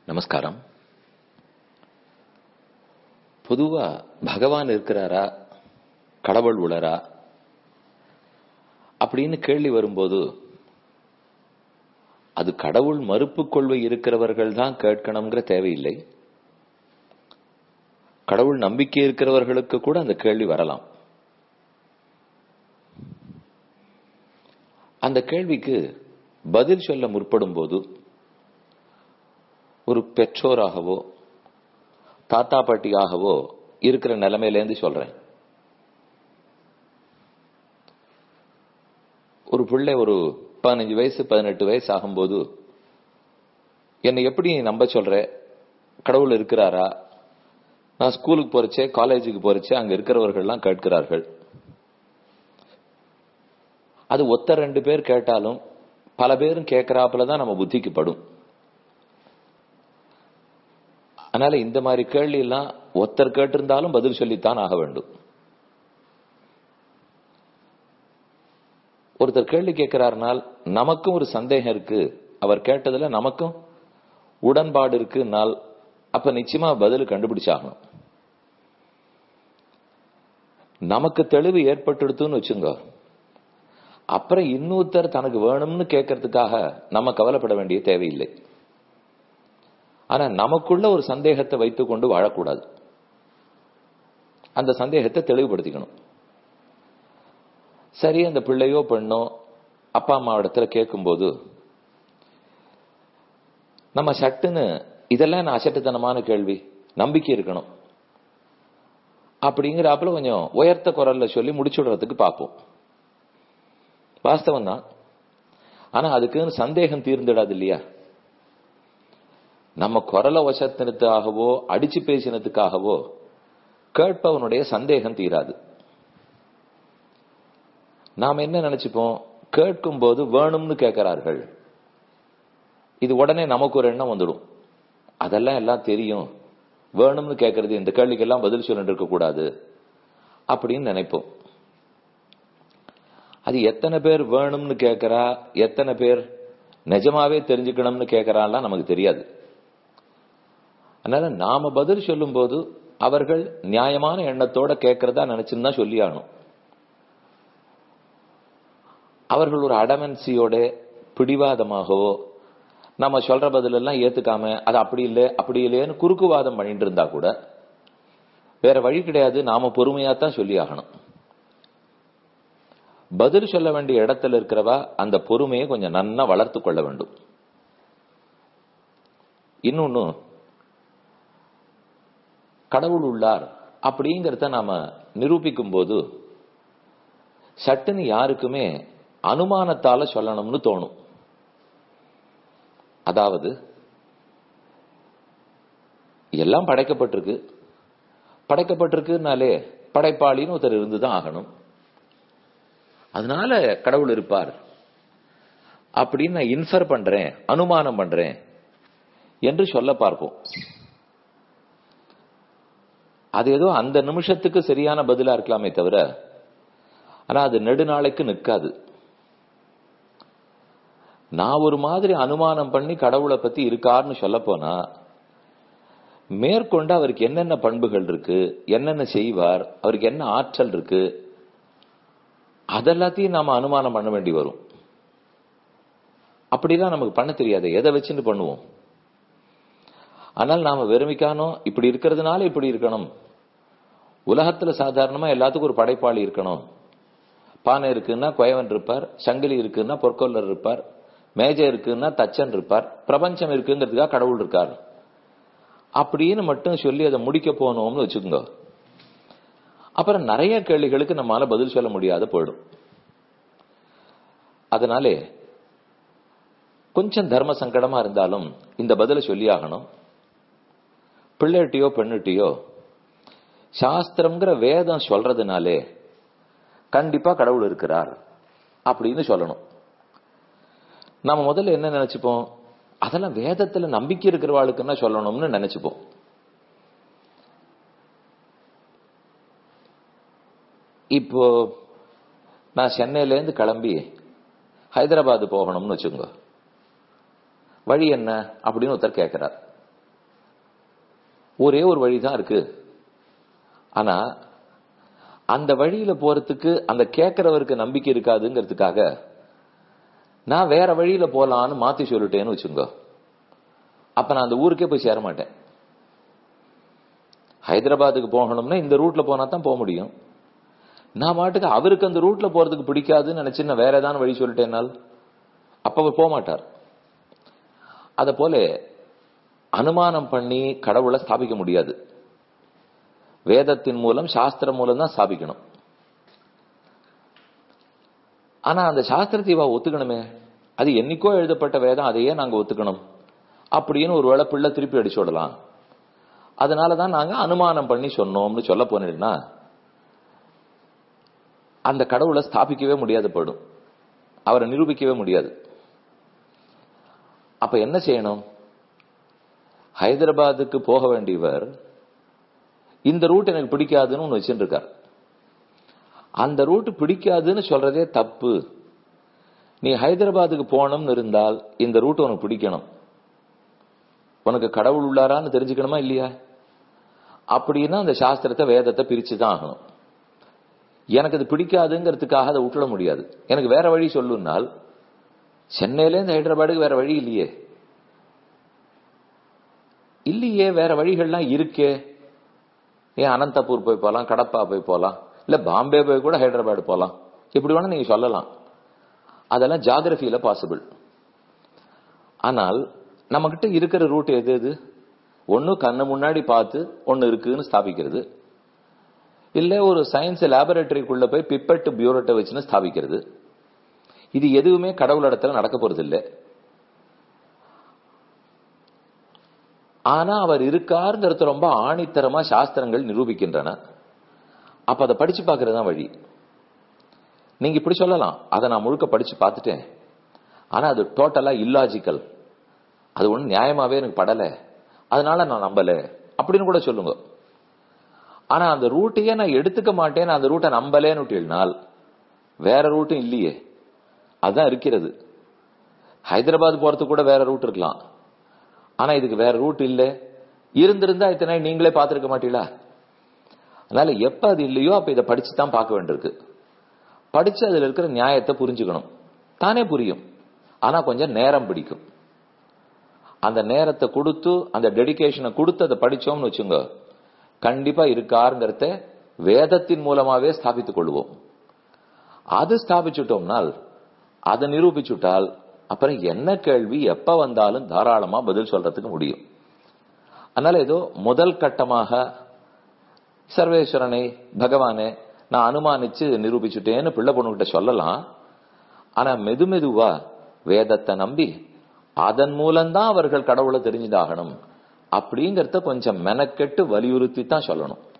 நமஸ்காரம் பொதுவா பகவான் இருக்கிறாரா கடவுள் உளரா அப்படின்னு கேள்வி வரும்போது அது கடவுள் மறுப்பு கொள்கை இருக்கிறவர்கள் தான் கேட்கணுங்கிற தேவையில்லை கடவுள் நம்பிக்கை இருக்கிறவர்களுக்கு கூட அந்த கேள்வி வரலாம் அந்த கேள்விக்கு பதில் சொல்ல முற்படும் போது ஒரு பெற்றோராகவோ தாத்தா பாட்டியாகவோ இருக்கிற நிலைமையிலேருந்து சொல்றேன் ஒரு பிள்ளை ஒரு பதினஞ்சு வயசு பதினெட்டு வயசு ஆகும்போது என்னை எப்படி நம்ப சொல்ற கடவுள் இருக்கிறாரா நான் ஸ்கூலுக்கு போறச்சே காலேஜுக்கு போறச்சே அங்க இருக்கிறவர்கள்லாம் கேட்கிறார்கள் அது ஒத்த ரெண்டு பேர் கேட்டாலும் பல பேரும் கேட்கிறாப்புல தான் நம்ம புத்திக்கு படும் அதனால இந்த மாதிரி கேள்வி எல்லாம் ஒருத்தர் கேட்டிருந்தாலும் பதில் சொல்லித்தான் ஆக வேண்டும் ஒருத்தர் கேள்வி கேட்கிறாருனால் நமக்கும் ஒரு சந்தேகம் இருக்கு அவர் கேட்டதுல நமக்கும் உடன்பாடு இருக்குனால் அப்ப நிச்சயமா பதில் கண்டுபிடிச்சாகணும் நமக்கு தெளிவு ஏற்பட்டுடுத்துன்னு வச்சுங்க அப்புறம் இன்னொருத்தர் தனக்கு வேணும்னு கேட்கறதுக்காக நம்ம கவலைப்பட வேண்டிய தேவையில்லை ஆனா நமக்குள்ள ஒரு சந்தேகத்தை வைத்துக் கொண்டு வாழக்கூடாது அந்த சந்தேகத்தை தெளிவுபடுத்திக்கணும் சரி அந்த பிள்ளையோ பெண்ணோ அப்பா அம்மா இடத்துல கேட்கும்போது நம்ம சட்டுன்னு இதெல்லாம் நான் அசட்டுத்தனமான கேள்வி நம்பிக்கை இருக்கணும் அப்படிங்கிறாப்புல கொஞ்சம் உயர்த்த குரல்ல சொல்லி முடிச்சுடுறதுக்கு பார்ப்போம் வாஸ்தவம் தான் ஆனா அதுக்குன்னு சந்தேகம் தீர்ந்துடாது இல்லையா நம்ம குரலை வசத்தினத்துக்காகவோ அடிச்சு பேசினதுக்காகவோ கேட்பவனுடைய சந்தேகம் தீராது நாம் என்ன நினைச்சுப்போம் கேட்கும் போது வேணும்னு கேட்கிறார்கள் இது உடனே நமக்கு ஒரு எண்ணம் வந்துடும் அதெல்லாம் எல்லாம் தெரியும் வேணும்னு கேட்கறது இந்த கேள்விக்கெல்லாம் பதில் சொல்லிட்டு இருக்க கூடாது அப்படின்னு நினைப்போம் அது எத்தனை பேர் வேணும்னு கேட்கறா எத்தனை பேர் நிஜமாவே தெரிஞ்சுக்கணும்னு கேட்கறான்லாம் நமக்கு தெரியாது அதனால நாம பதில் சொல்லும் போது அவர்கள் நியாயமான எண்ணத்தோட கேட்கறதா நினைச்சுன்னு தான் சொல்லி ஆகணும் அவர்கள் ஒரு அடமன்சியோட பிடிவாதமாகவோ நம்ம சொல்ற பதில் எல்லாம் ஏத்துக்காம அது அப்படி இல்லை அப்படி இல்லையேன்னு குறுக்குவாதம் பண்ணிட்டு இருந்தா கூட வேற வழி கிடையாது நாம பொறுமையா தான் சொல்லி ஆகணும் பதில் சொல்ல வேண்டிய இடத்துல இருக்கிறவா அந்த பொறுமையை கொஞ்சம் நன்னா வளர்த்து கொள்ள வேண்டும் இன்னொன்னு கடவுள் உள்ளார் அப்படிங்கறத நாம நிரூபிக்கும் போது சட்டுன்னு யாருக்குமே அனுமானத்தால சொல்லணும்னு தோணும் அதாவது எல்லாம் படைக்கப்பட்டிருக்கு படைக்கப்பட்டிருக்குனாலே படைப்பாளின்னு ஒருத்தர் இருந்துதான் ஆகணும் அதனால கடவுள் இருப்பார் அப்படின்னு நான் இன்ஃபர் பண்றேன் அனுமானம் பண்றேன் என்று சொல்ல பார்ப்போம் அது ஏதோ அந்த நிமிஷத்துக்கு சரியான பதிலா இருக்கலாமே தவிர ஆனா அது நெடுநாளைக்கு நிற்காது நான் ஒரு மாதிரி அனுமானம் பண்ணி கடவுளை பத்தி இருக்காருன்னு சொல்ல போனா மேற்கொண்டு அவருக்கு என்னென்ன பண்புகள் இருக்கு என்னென்ன செய்வார் அவருக்கு என்ன ஆற்றல் இருக்கு அதெல்லாத்தையும் நாம அனுமானம் பண்ண வேண்டி வரும் அப்படிதான் நமக்கு பண்ண தெரியாது எதை வச்சுட்டு பண்ணுவோம் ஆனால் நாம வெறுமிக்கானோ இப்படி இருக்கிறதுனால இப்படி இருக்கணும் உலகத்துல சாதாரணமா எல்லாத்துக்கும் ஒரு படைப்பாளி இருக்கணும் பானை இருக்குன்னா குயவன் இருப்பார் சங்கிலி இருக்குன்னா பொற்கொல்லர் இருப்பார் மேஜை இருக்குன்னா தச்சன் இருப்பார் பிரபஞ்சம் இருக்குங்கிறதுக்காக கடவுள் இருக்கார் அப்படின்னு மட்டும் சொல்லி அதை முடிக்க போனோம்னு வச்சுக்கோங்க அப்புறம் நிறைய கேள்விகளுக்கு நம்மளால பதில் சொல்ல முடியாத போயிடும் அதனாலே கொஞ்சம் தர்ம சங்கடமா இருந்தாலும் இந்த பதில சொல்லி ஆகணும் பிள்ளைகிட்டயோ பெண்ணுட்டியோ சாஸ்திரம்ங்கிற வேதம் சொல்றதுனாலே கண்டிப்பா கடவுள் இருக்கிறார் அப்படின்னு சொல்லணும் நாம முதல்ல என்ன நினைச்சுப்போம் அதெல்லாம் வேதத்துல நம்பிக்கை இருக்கிறவாளுக்குன்னா சொல்லணும்னு நினைச்சுப்போம் இப்போ நான் சென்னையில இருந்து கிளம்பி ஹைதராபாத் போகணும்னு வச்சுக்கோங்க வழி என்ன அப்படின்னு ஒருத்தர் கேட்கிறார் ஒரே ஒரு வழி தான் இருக்கு ஆனா அந்த வழியில போறதுக்கு அந்த கேட்கிறவருக்கு நம்பிக்கை இருக்காதுங்கிறதுக்காக நான் வேற வழியில போலான்னு மாத்தி சொல்லிட்டேன்னு வச்சுங்க அப்ப நான் அந்த ஊருக்கே போய் சேர மாட்டேன் ஹைதராபாத்துக்கு போகணும்னா இந்த ரூட்ல போனா தான் போக முடியும் நான் மாட்டுக்கு அவருக்கு அந்த ரூட்ல போறதுக்கு பிடிக்காதுன்னு நினைச்சு நான் வேற ஏதாவது வழி சொல்லிட்டேனால் அப்ப அவர் போக மாட்டார் அத போல அனுமானம் பண்ணி கடவுளை ஸ்தாபிக்க முடியாது வேதத்தின் மூலம் சாஸ்திரம் மூலம் தான் ஸ்தாபிக்கணும் ஆனா அந்த சாஸ்திரத்தை இவா ஒத்துக்கணுமே அது என்னைக்கோ எழுதப்பட்ட வேதம் அதையே நாங்க ஒத்துக்கணும் அப்படின்னு ஒரு வேளை பிள்ளை திருப்பி அடிச்சு விடலாம் அதனாலதான் நாங்க அனுமானம் பண்ணி சொன்னோம்னு சொல்ல போனீங்கன்னா அந்த கடவுளை ஸ்தாபிக்கவே முடியாது படும் அவரை நிரூபிக்கவே முடியாது அப்ப என்ன செய்யணும் ஹைதராபாத்துக்கு போக வேண்டியவர் இந்த ரூட் எனக்கு பிடிக்காதுன்னு ஒன்று வச்சுட்டு இருக்கார் அந்த ரூட் பிடிக்காதுன்னு சொல்றதே தப்பு நீ ஹைதராபாத்துக்கு போகணும்னு இருந்தால் இந்த ரூட் உனக்கு பிடிக்கணும் உனக்கு கடவுள் உள்ளாரான்னு தெரிஞ்சுக்கணுமா இல்லையா அப்படின்னா அந்த சாஸ்திரத்தை வேதத்தை பிரிச்சு தான் ஆகணும் எனக்கு அது பிடிக்காதுங்கிறதுக்காக அதை விட்டுட முடியாது எனக்கு வேற வழி சொல்லுனால் சென்னையிலேருந்து ஹைதராபாடுக்கு வேற வழி இல்லையே இல்லையே வேற வழிகள்லாம் இருக்கே ஏன் அனந்தபூர் போய் போகலாம் கடப்பா போய் போகலாம் இல்ல பாம்பே போய் கூட ஹைதராபாத் போகலாம் இப்படி வேணா நீங்க சொல்லலாம் அதெல்லாம் ஜாகிரபியில பாசிபிள் ஆனால் நம்ம கிட்ட இருக்கிற ரூட் எது எது ஒன்னு கண்ணு முன்னாடி பார்த்து ஒன்னு இருக்குன்னு ஸ்தாபிக்கிறது இல்ல ஒரு சயின்ஸ் லேபரேட்டரிக்குள்ள போய் பிப்பெட் பியூரோட்டை வச்சுன்னு ஸ்தாபிக்கிறது இது எதுவுமே கடவுள் இடத்துல நடக்க போறது இல்லை ஆனா அவர் இருக்காருங்கிறது ரொம்ப ஆணித்தரமா சாஸ்திரங்கள் நிரூபிக்கின்றன அப்ப அதை படிச்சு பாக்குறது தான் வழி நீங்க இப்படி சொல்லலாம் அதை நான் முழுக்க படிச்சு பார்த்துட்டேன் ஆனா அது டோட்டலா இல்லாஜிக்கல் அது ஒண்ணு நியாயமாவே எனக்கு படல அதனால நான் நம்பல அப்படின்னு கூட சொல்லுங்க ஆனா அந்த ரூட்டையே நான் எடுத்துக்க மாட்டேன் அந்த ரூட்டை நம்பலேன்னு விட்டீங்கனால் வேற ரூட்டும் இல்லையே அதுதான் இருக்கிறது ஹைதராபாத் போறதுக்கு கூட வேற ரூட் இருக்கலாம் ஆனா இதுக்கு வேற ரூட் இல்ல இருந்திருந்தா இத்தனை நீங்களே பார்த்திருக்க மாட்டீங்களா அதனால எப்ப அது இல்லையோ அப்ப இதை படிச்சு தான் பார்க்க வேண்டியிருக்கு படிச்சு அதுல இருக்கிற நியாயத்தை புரிஞ்சுக்கணும் தானே புரியும் ஆனா கொஞ்சம் நேரம் பிடிக்கும் அந்த நேரத்தை கொடுத்து அந்த டெடிகேஷனை கொடுத்து அதை படிச்சோம்னு வச்சுங்க கண்டிப்பா இருக்காருங்கிறத வேதத்தின் மூலமாவே ஸ்தாபித்துக் கொள்வோம் அது ஸ்தாபிச்சுட்டோம்னால் அதை நிரூபிச்சுட்டால் அப்புறம் என்ன கேள்வி எப்ப வந்தாலும் தாராளமா பதில் சொல்றதுக்கு முடியும் அதனால ஏதோ முதல் கட்டமாக சர்வேஸ்வரனை பகவானே நான் அனுமானிச்சு நிரூபிச்சுட்டேன்னு பிள்ளை பொண்ணுகிட்ட சொல்லலாம் ஆனா மெது மெதுவா வேதத்தை நம்பி அதன் மூலம்தான் அவர்கள் கடவுளை தெரிஞ்சுதாகணும் அப்படிங்கறத கொஞ்சம் மெனக்கெட்டு வலியுறுத்தி தான் சொல்லணும்